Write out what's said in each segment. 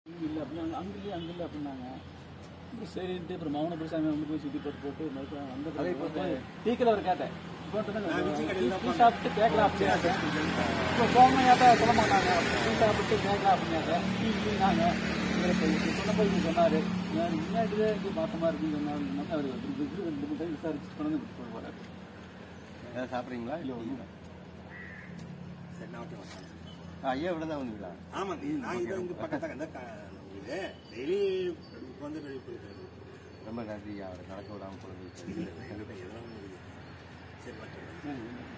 இல்லை அப்படின்னா அங்கே இல்லை அங்கே இல்லை அப்படின்னாங்க அப்புறம் சரின்ட்டு அப்புறம் மௌன பிரசாமி வந்து போய் சுற்றி போட்டு போட்டு மறுபடியும் அந்த அதே போட்டு- டீக்கில் அவர் கேட்டேன் டீ சாப்பிட்டு கேட்கலாம் அப்படின்னாங்க இப்போ போகணும் கேட்டா சொல்ல மாட்டாங்க டீ சாப்பிட்டு கேட்கலாம் அப்படின்னாங்க டீ இல்லைனாங்க இவரை போய் சொன்ன போய் சொன்னார் நான் முன்னாடி தான் இங்கே மாற்றமாக இருக்குன்னு சொன்னாங்க அவர் ரெண்டு மூணு டைம் விசாரிச்சுட்டு கொண்டு வந்து கொடுத்து போகிறாரு ஏதாவது சாப்பிட்றீங்களா இல்லை ஒன்றும் சரி நான் ஓகே வரேன். ஐயா இவ்வளோ தான் வந்தீங்களா ஆமா நீ- நான் இதை இங்க பக்கத்துல இந்த க- இது டெய்லி வந்து வெளியே போயிருக்காரு ரொம்ப நன்றி அவரை நடக்க விடாமல் கொண்டு கண்டிப்பா எதெல்லாம் ஒண்ணு இருக்குது. சரி பார்த்துக்கலாம்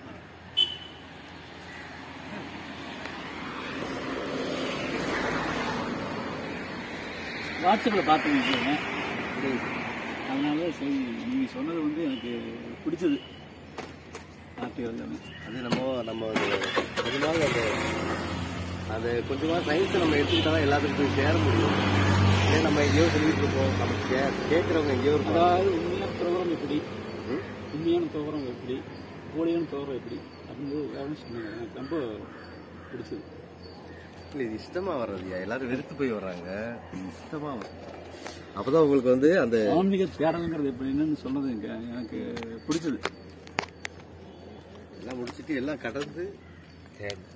வாட்ஸ்அப்பில் பார்த்துருக்கீங்க அதனால சரி நீங்கள் சொன்னது வந்து எனக்கு பிடிச்சது வார்த்தைகள் எல்லாமே அது நம்ம நம்ம ஒரு கொஞ்ச நாள் அந்த அது கொஞ்சமாக சயின்ஸை நம்ம எடுத்துக்கிட்டா தான் எல்லாத்துக்கும் போய் சேர முடியும் இதே நம்ம எங்கேயோ சொல்லிட்டு இருக்கோம் நம்ம கே கேட்குறவங்க எங்கேயோ இருப்பாங்க அதாவது உண்மையான ப்ரோக்ராம் எப்படி ம்? உண்மையான ப்ரோக்ராம் எப்படி போலியான ப்ரோக்ராம் எப்படி அப்படின்னு வேணும்னு சொன்னாங்க எனக்கு ரொம்ப பிடிச்சது இல்லை இது இஷ்டமாக வர்றதுயா எல்லாரும் வெறுத்து போய் வர்றாங்க இஷ்டமாக வரும் அப்போ தான் உங்களுக்கு வந்து அந்த ஆன்மீக தேடலுங்கிறது எப்படின்னு சொன்னது எனக்கு எனக்கு பிடிச்சது எல்லாம் முடிச்சுட்டு எல்லாம் கடந்து தேடும்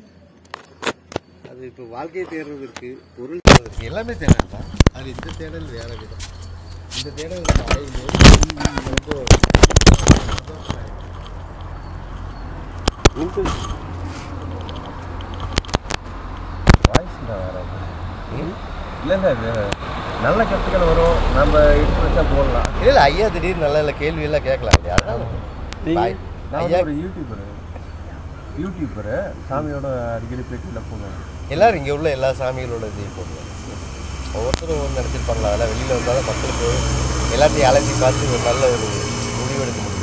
அது இப்போ வாழ்க்கையை தேடுறது இருக்கு பொருள் தேடுறது இருக்கு எல்லாமே தேடல் தான் அது இந்த தேடல் வேற விதம் இந்த தேடல் நம்ம அடையும்போது ரொம்ப வாய்ஸ் தான் வேற இல்லை இல்லை வேற நல்ல கருத்துக்கள் வரும் நம்ம எடுத்து வச்சா போடலாம் இல்லை இல்லை ஐயா திடீர்னு நல்ல நல்ல கேள்வி எல்லாம் கேட்கலாம் இல்லையா அதான் நீங்கள் நான் ஐயா ஒரு யூடியூபர் யூடியூபர் சாமியோட அடிக்கடி பேட்டியில் போவேன் எல்லாரும் இங்கே உள்ள எல்லா சாமிகளோட இதையும் போடுவாங்க ஒவ்வொருத்தரும் ஒன்று நினச்சிருப்பாங்களா அதெல்லாம் வெளியில் வந்தால் தான் மக்களுக்கு எல்லாத்தையும் அலசி பார்த்து ஒரு நல்ல ஒரு முடிவு எடுக்க முடியும்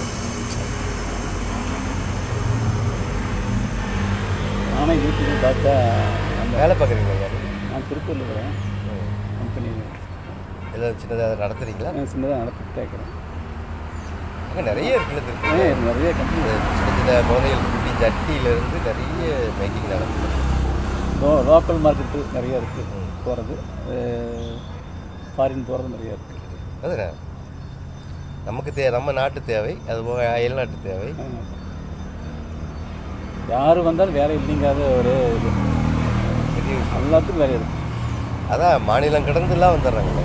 நானே யூடியூப் பார்த்தா அந்த வேலை பார்க்குறீங்களா ஐயா நான் திருப்பூரில் இருக்கிறேன் கம்பெனி ஏதாவது சின்னதாக நடத்துறீங்களா சின்னதாக நடத்திட்டு இருக்கிறேன் அங்கே நிறைய இருக்குல்ல திருப்பி ஏ, நிறைய கம்பெனி சின்ன சின்ன குழந்தைகள் குட்டி ஜட்டியிலேருந்து நிறைய மேக்கிங் நடக்குது லோ லோக்கல் மார்க்கெட்டு நிறைய இருக்குது போகிறது ஃபாரின் போகிறது நிறைய இருக்குது அதுண்ணே நமக்கு தே நம்ம நாட்டு தேவை அது போக அயல்நாட்டு தேவை யார் வந்தாலும் வேலை இல்லைங்காத ஒரு இது பெரிய விஷயம். எல்லாத்துக்கும் வேலை இருக்குது அதான் மாநிலம் கடந்துலாம் வந்துடுறாங்களே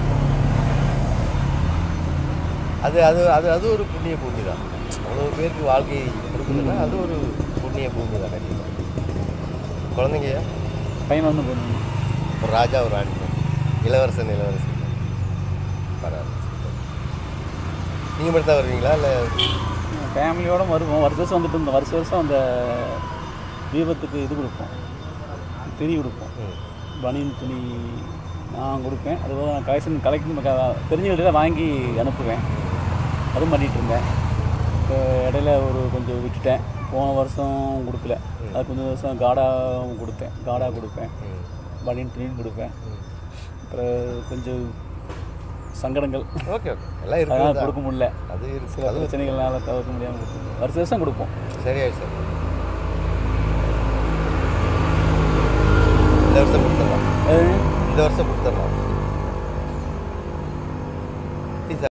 அது அது அது அது ஒரு புண்ணிய பூமி தான் அவ்வளோ பேருக்கு வாழ்க்கை கொடுக்குதுன்னா அது ஒரு புண்ணிய பூமி தான் கண்டிப்பாக குழந்தைங்க பையன் வந்து போகணும் ஒரு ராஜா ஒரு ராணி இளவரசன் இளவரசி பரவாயில்ல நீங்கள் மட்டும் தான் வருவீங்களா இல்லை ஃபேமிலியோட வருவோம் வருஷ வருஷம் வந்துட்டு இருந்தோம் வருஷ வருஷம் அந்த தீபத்துக்கு இது கொடுப்போம் திரி கொடுப்போம் பனியன் துணி நான் கொடுப்பேன் அதுபோக நான் கலெக்ஷன் கலெக்ஷன் தெரிஞ்சவங்கள்ட்ட வாங்கி அனுப்புவேன் அதுவும் பண்ணிகிட்டு இருந்தேன் இப்போ இடையில ஒரு கொஞ்சம் விட்டுட்டேன் போன வருஷம் கொடுக்கல அது கொஞ்சம் வருஷம் காடாவும் கொடுத்தேன் காடா கொடுப்பேன் பனியன் துணியும் கொடுப்பேன் அப்புறம் கொஞ்சம் சங்கடங்கள் ஓகே ஓகே எல்லாம் அதனால் இருக்கு கொடுக்க முடியல அது இருக்கு சில அது பிரச்சனைகள்னால தவிர்க்க முடியாமல் கொடுப்போம் வருஷ வருஷம் கொடுப்போம் சரியாயிடுச்சு சார் இந்த வருஷம் கொடுத்துடலாம் அது இந்த வருஷம் கொடுத்துடலாம்